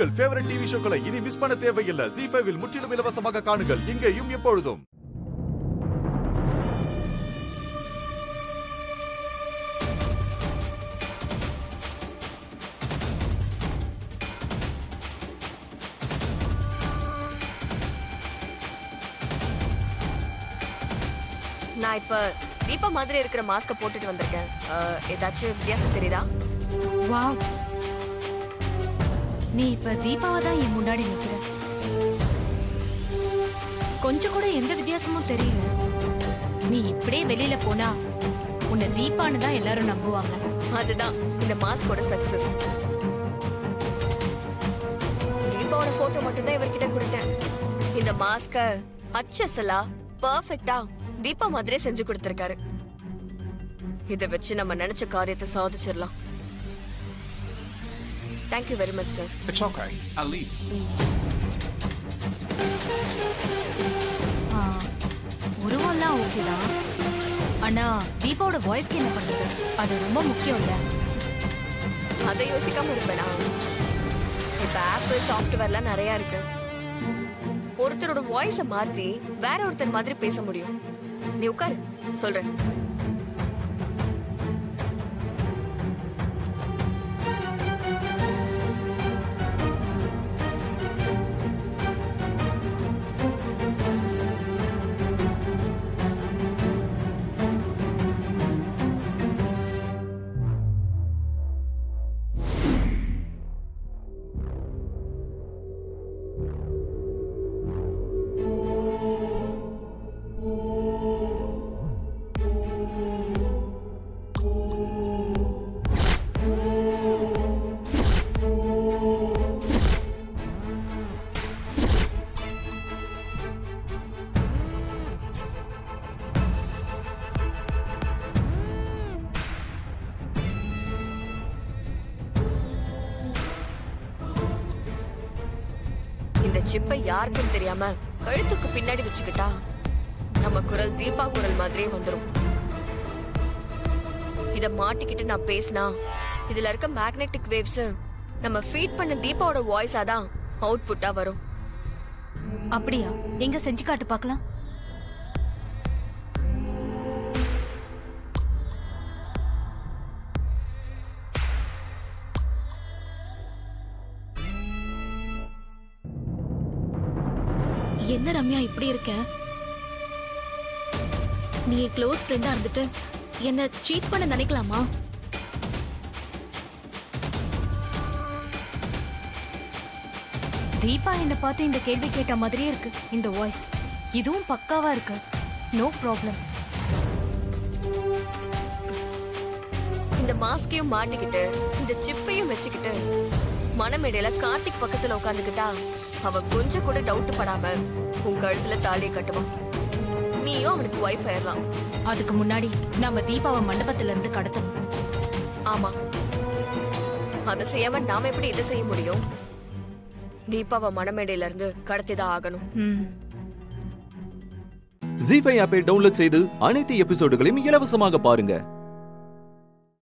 உங்கள் favourite TV ஷோக்களை இனி miss பண்ண தேவையில்லை ஜி ஃபைவில் முற்றிலும் இலவசமாக காணுங்கள் இங்கேயும் எப்பொழுதும் நான் இப்ப தீபா மாதிரி இருக்கிற மாஸ்க போட்டுட்டு வந்திருக்கேன் அஹ், ஏதாச்சும் வித்தியாசம் தெரியுதா வாவ் நீ இப்ப தீபாவை தான் என் முன்னாடி நிக்கிற கொஞ்சம் கூட எந்த வித்தியாசமும் தெரியல நீ இப்படியே வெளியில போனா உன்னை தீபான்னு தான் எல்லாரும் நம்புவாங்க அதுதான் இந்த மாஸ்கோட சக்சஸ் தீபாவோட போட்டோ மட்டும் தான் இவர்கிட்ட கொடுத்தேன் இந்த மாஸ்க அச்சசலா பர்ஃபெக்ட்டா தீபா மாதிரியே செஞ்சு கொடுத்திருக்காரு இதை வச்சு நம்ம நினைச்ச காரியத்தை சாதிச்சிடலாம் thank you very much sir It's okay. I'll leave. ஆ, உருவம்லாம் ஓகே தான் ஆனா தீபாவோட வாய்ஸ்க்கு என்ன பண்றது அது ரொம்ப முக்கியம் இல்ல அதை யோசிக்காம இருப்பேனா இப்ப ஆப்பிள் சாஃப்ட்வேர்லாம் நிறைய இருக்கு ஒருத்தரோட வாய்ஸ மாத்தி வேற ஒருத்தர் மாதிரி பேச முடியும் நீ உட்காரு சொல்றேன் இந்த சிப்பை யாருக்கும் தெரியாம கழுத்துக்கு பின்னாடி வச்சுக்கிட்டா நம்ம குரல் தீபா குரல் மாதிரியே வந்துரும் இத மாட்டிக்கிட்டு நான் பேசினா இதுல இருக்க மேக்னெட்டிக் வேவ்ஸ் நம்ம ஃபீட் பண்ண தீபாவோட வாய்ஸா தான் அவுட்புட்டா வரும் அப்படியா எங்க செஞ்சு காட்டு பார்க்கலாம் என்ன ரம்யா இப்படி இருக்க நீ க்ளோஸ் ஃப்ரெண்டா இருந்துட்டு என்ன சீட் பண்ண நினைக்கலாமா தீபா என்ன பார்த்து இந்த கேள்வி கேட்ட மாதிரியே இருக்கு இந்த வாய்ஸ் இதுவும் பக்காவா இருக்கு நோ ப்ராப்ளம் இந்த மாஸ்கையும் மாட்டிக்கிட்டு இந்த சிப்பையும் வச்சுக்கிட்டு மனமேடையில கார்த்திக் பக்கத்துல உட்காந்துக்கிட்டா அவ கொஞ்சம் கூட டவுட் படாம உன் கழுத்துல தாலியை கட்டுவான் நீயும் அவனுக்கு ஒய்ஃப் ஆயிடலாம் அதுக்கு முன்னாடி நாம தீபாவை மண்டபத்துல இருந்து கடத்தணும் ஆமா அதை செய்யாம நாம எப்படி இதை செய்ய முடியும் தீபாவை மணமேடையில இருந்து கடத்திதான் ஆகணும் ம் ஜி ஃபைவ் ஆப்பை டவுன்லோட் செய்து அனைத்து எபிசோடுகளையும் இலவசமாக பாருங்க